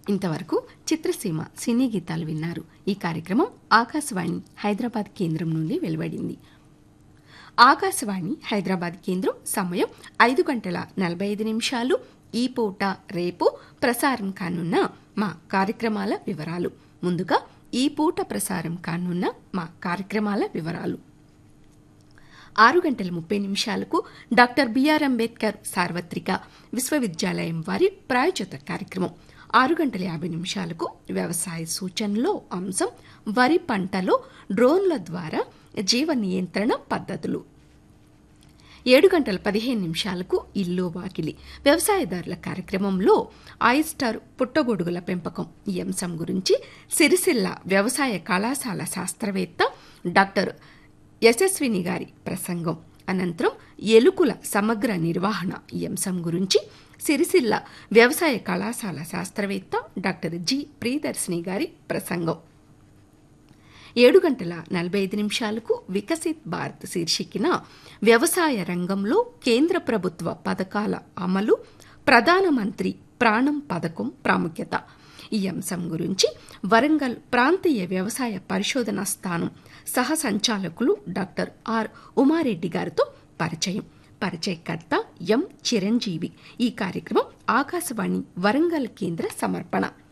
ఇంతవరకు చిత్రసీమ సినీ గీతాలు విన్నారు ఈ కార్యక్రమం ఆకాశవాణి హైదరాబాద్ కేంద్రం నుండి వెలువడింది ఆకాశవాణి హైదరాబాద్ కేంద్రం సమయం ఐదు గంటల నలభై ఐదు నిమిషాలు ఈ పూట రేపు ప్రసారం కానున్న మా కార్యక్రమాల వివరాలు ముందుగా ఈ పూట ప్రసారం కానున్న మా కార్యక్రమాల వివరాలు ఆరు గంటల ముప్పై నిమిషాలకు డాక్టర్ బిఆర్ అంబేద్కర్ సార్వత్రిక విశ్వవిద్యాలయం వారి ప్రాయోజిత కార్యక్రమం ఆరు గంటల యాభై నిమిషాలకు వ్యవసాయ సూచనలో అంశం వరి పంటలో డ్రోన్ల ద్వారా జీవ నియంత్రణ పద్ధతులు ఏడు గంటల పదిహేను నిమిషాలకు ఇల్లు వాకిలి వ్యవసాయదారుల కార్యక్రమంలో ఆయిస్టర్ పుట్టగొడుగుల పెంపకం ఈ అంశం గురించి సిరిసిల్ల వ్యవసాయ కళాశాల శాస్త్రవేత్త డాక్టర్ యశస్విని గారి ప్రసంగం అనంతరం ఎలుకల సమగ్ర నిర్వహణ ఈ అంశం గురించి సిరిసిల్ల వ్యవసాయ కళాశాల శాస్త్రవేత్త డాక్టర్ జి ప్రియదర్శిని గారి ప్రసంగం ఏడు గంటల నలభై ఐదు నిమిషాలకు వికసిత్ భారత్ శీర్షికన వ్యవసాయ రంగంలో కేంద్ర ప్రభుత్వ పథకాల అమలు ప్రధానమంత్రి ప్రాణం పథకం ప్రాముఖ్యత ఈ అంశం గురించి వరంగల్ ప్రాంతీయ వ్యవసాయ పరిశోధన స్థానం సహ సంచాలకులు డాక్టర్ ఆర్ ఉమారెడ్డి గారితో పరిచయం పరిచయకర్త ఎం చిరంజీవి ఈ కార్యక్రమం ఆకాశవాణి వరంగల్ కేంద్ర సమర్పణ